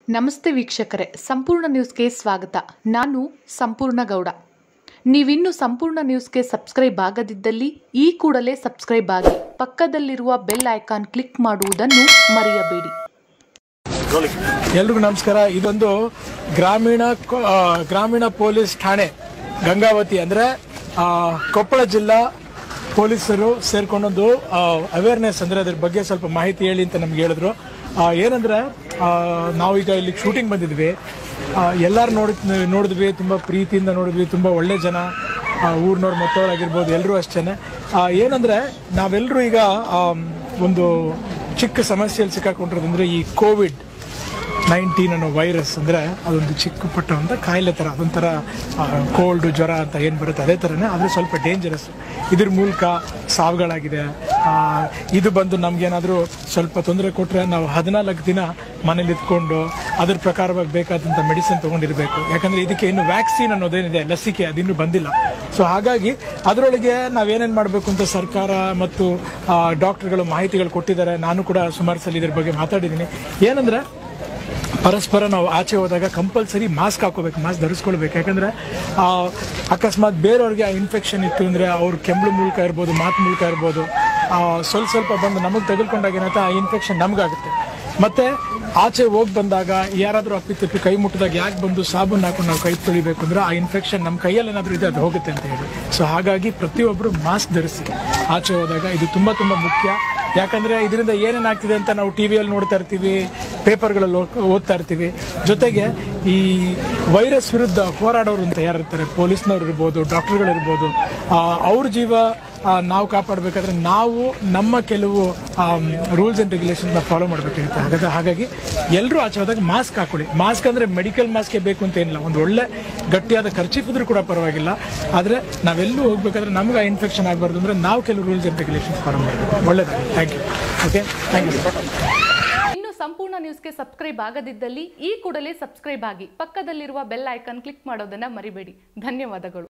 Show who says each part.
Speaker 1: ನಮಸ್ತೆ ವೀಕ್ಷಕರೇ ಸಂಪೂರ್ಣ ನ್ಯೂಸ್ಗೆ ಸ್ವಾಗತ ನಾನು ಸಂಪೂರ್ಣ ಗೌಡ ನೀವಿನ್ನು ಸಂಪೂರ್ಣ ನ್ಯೂಸ್ಗೆ ಸಬ್ಸ್ಕ್ರೈಬ್ ಆಗದಿದ್ದಲ್ಲಿ ಈ ಕೂಡಲೇ ಸಬ್ಸ್ಕ್ರೈಬ್ ಆಗಿ ಪಕ್ಕದಲ್ಲಿರುವ ಬೆಲ್ ಐಕಾನ್ ಕ್ಲಿಕ್ ಮಾಡುವುದನ್ನು ಮರೆಯಬೇಡಿ
Speaker 2: ಎಲ್ರಿಗೂ ನಮಸ್ಕಾರ ಇದೊಂದು ಗ್ರಾಮೀಣ ಕೊ- ಆ, ಗ್ರಾಮೀಣ ಪೊಲೀಸ್ ಠಾಣೆ ಗಂಗಾವತಿ ಅಂದ್ರೆ ಆ, ಕೊಪ್ಪಳ ಜಿಲ್ಲಾ ಪೊಲೀಸರು ಸೇರ್ಕೊಂಡೊಂದು ಅವೇರ್ನೆಸ್ ಅಂದ್ರೆ ಅದ್ರ ಬಗ್ಗೆ ಸ್ವಲ್ಪ ಮಾಹಿತಿ ಹೇಳಿ ಅಂತ ನಮ್ಗೆ ಹೇಳಿದ್ರು ಆ, ಏನಂದ್ರೆ ಆ, ನಾವೀಗ ಇಲ್ಲಿ ಶೂಟಿಂಗ್ ಬಂದಿದ್ವಿ ಎಲ್ಲರೂ ನೋಡಿ ನೋಡಿದ್ವಿ ತುಂಬಾ ಪ್ರೀತಿಯಿಂದ ನೋಡಿದ್ವಿ ತುಂಬಾ ಒಳ್ಳೆ ಜನ ಆ, ಊರ್ನವ್ರು ಮತ್ತವರಾಗಿರ್ಬೋದು ಎಲ್ಲರೂ ಅಷ್ಟೇನೆ ಆ, ಏನಂದ್ರೆ ನಾವೆಲ್ಲರೂ ಈಗ ಆಮ್, ಒಂದು ಚಿಕ್ಕ ಸಮಸ್ಯೆಯಲ್ಲಿ ಸಿಕ್ಕಾಕೊಂಡಿರೋದಂದ್ರೆ ಈ ಕೋವಿಡ್ ನೈನ್ಟೀನ್ ಅನ್ನೋ ವೈರಸ್ ಅಂದರೆ ಅದೊಂದು ಚಿಕ್ಕ ಪುಟ್ಟ ಅಂತ ಕಾಯಿಲೆ ಥರ ಅದೊಂಥರ ಕೋಲ್ಡ್ ಜ್ವರ ಅಂತ ಏನು ಬರುತ್ತೆ ಅದೇ ಥರನೇ ಆದರೆ ಸ್ವಲ್ಪ ಡೇಂಜರಸ್ ಇದ್ರ ಮೂಲಕ ಸಾವುಗಳಾಗಿದೆ ಆ, ಇದು ಬಂದು ನಮಗೇನಾದರೂ ಸ್ವಲ್ಪ ತೊಂದರೆ ಕೊಟ್ಟರೆ ನಾವು ಹದಿನಾಲ್ಕು ದಿನ ಮನೇಲಿ ಇದ್ಕೊಂಡು ಅದ್ರ ಪ್ರಕಾರವಾಗಿ ಬೇಕಾದಂಥ ಮೆಡಿಸಿನ್ ತೊಗೊಂಡಿರಬೇಕು ಯಾಕಂದರೆ ಇದಕ್ಕೆ ಇನ್ನು ವ್ಯಾಕ್ಸಿನ್ ಅನ್ನೋದೇನಿದೆ ಲಸಿಕೆ ಅದಿನ್ನೂ ಬಂದಿಲ್ಲ ಸೊ ಹಾಗಾಗಿ ಅದರೊಳಗೆ ನಾವೇನೇನು ಮಾಡಬೇಕು ಅಂತ ಸರ್ಕಾರ ಮತ್ತು ಡಾಕ್ಟರ್ಗಳು ಮಾಹಿತಿಗಳು ಕೊಟ್ಟಿದ್ದಾರೆ ನಾನು ಕೂಡ ಸುಮಾರು ಸಲ ಇದ್ರ ಬಗ್ಗೆ ಮಾತಾಡಿದ್ದೀನಿ ಏನಂದರೆ ಪರಸ್ಪರ ನಾವು ಆಚೆ ಹೋದಾಗ ಕಂಪಲ್ಸರಿ ಮಾಸ್ಕ್ ಹಾಕೋಬೇಕು ಮಾಸ್ಕ್ ಧರಿಸ್ಕೊಳ್ಬೇಕು ಯಾಕಂದ್ರೆ ಆ, ಅಕಸ್ಮಾತ್ ಬೇರೆಯವ್ರಿಗೆ ಆ ಇನ್ಫೆಕ್ಷನ್ ಇತ್ತು ಅಂದರೆ ಅವ್ರ ಕೆಂಬಳು ಮೂಲಕ ಇರ್ಬೋದು ಮಾತು ಮೂಲಕ ಇರ್ಬೋದು ಆ, ಸ್ವಲ್ಪ ಸ್ವಲ್ಪ ಬಂದು ನಮಗೆ ತೆಗೆದುಕೊಂಡಾಗ ಏನಾಯ್ತು ಆ ಇನ್ಫೆಕ್ಷನ್ ನಮಗಾಗುತ್ತೆ ಮತ್ತೆ ಆಚೆ ಹೋಗಿ ಬಂದಾಗ ಯಾರಾದರೂ ಅಪ್ಪಿತಪ್ಪಿ ಕೈ ಮುಟ್ಟಿದಾಗ ಯಾಕೆ ಬಂದು ಸಾಬೂನು ಹಾಕೊಂಡು ನಾವು ಕೈ ತೊಳಿಬೇಕು ಅಂದ್ರೆ ಆ ಇನ್ಫೆಕ್ಷನ್ ನಮ್ಮ ಕೈಯಲ್ಲಿ ಏನಾದರೂ ಇದೆ ಅದು ಹೋಗುತ್ತೆ ಅಂತ ಹೇಳಿ ಸೊ ಹಾಗಾಗಿ ಪ್ರತಿಯೊಬ್ಬರು ಮಾಸ್ಕ್ ಧರಿಸಿ ಆಚೆ ಹೋದಾಗ ಇದು ತುಂಬ ತುಂಬ ಮುಖ್ಯ ಯಾಕಂದ್ರೆ ಇದರಿಂದ ಏನೇನ್ ಆಗ್ತಿದೆ ಅಂತ ನಾವು ಟಿವಿಯಲ್ಲಿ ನೋಡ್ತಾ ಇರ್ತೀವಿ ಪೇಪರ್ಗಳಲ್ಲಿ ಓದ್ತಾ ಇರ್ತೀವಿ ಜೊತೆಗೆ ಈ ವೈರಸ್ ವಿರುದ್ಧ ಹೋರಾಡೋರು ಅಂತ ಯಾರಿರ್ತಾರೆ ಪೊಲೀಸ್ನವ್ರು ಇರ್ಬೋದು ಡಾಕ್ಟರ್ಗಳು ಇರ್ಬೋದು ಆ, ಅವ್ರ ಜೀವ ಆ, ನಾವು ಕಾಪಾಡಬೇಕಾದ್ರೆ ನಾವು ನಮ್ಮ ಕೆಲವು ರೂಲ್ಸ್ ಅಂಡ್ ರೆಗ್ಯುಲೇಷನ್ ಫಾಲೋ ಮಾಡಬೇಕಾಗುತ್ತೆ ಹಾಗಾದ್ರೆ ಹಾಗಾಗಿ ಎಲ್ಲರೂ ಆಚೆ ಹೋದಾಗ ಮಾಸ್ಕ್ ಹಾಕೊಳ್ಳಿ ಮಾಸ್ಕ್ ಅಂದ್ರೆ ಮೆಡಿಕಲ್ ಮಾಸ್ಕೇ ಬೇಕು ಅಂತ ಏನಿಲ್ಲ ಒಂದು ಒಳ್ಳೆ ಗಟ್ಟಿಯಾದ ಖರ್ಚಿಫ್ ಇದ್ರೂ ಕೂಡ ಪರವಾಗಿಲ್ಲ ಆದರೆ ನಾವೆಲ್ಲೂ ಹೋಗ್ಬೇಕಾದ್ರೆ ನಮ್ಗೆ ಆ ಇನ್ಫೆಕ್ಷನ್ ಆಗಬಾರ್ದು ಅಂದ್ರೆ ನಾವು ಕೆಲವು ರೂಲ್ಸ್ ಅಂಡ್ ರೆಗ್ಯುಲೇಷನ್ ಫಾಲೋ ಮಾಡಬೇಕು ಒಳ್ಳೇದಾಗಿ thank you okay thank you
Speaker 1: ಇನ್ನು ಸಂಪೂರ್ಣ ನ್ಯೂಸ್ಗೆ ಸಬ್ಸ್ಕ್ರೈಬ್ ಆಗದಿದ್ದಲ್ಲಿ ಈ ಕೂಡಲೇ ಸಬ್ಸ್ಕ್ರೈಬ್ ಆಗಿ ಪಕ್ಕದಲ್ಲಿರುವ ಬೆಲ್ ಐಕಾನ್ ಕ್ಲಿಕ್ ಮಾಡೋದನ್ನ ಮರಿಬೇಡಿ ಧನ್ಯವಾದಗಳು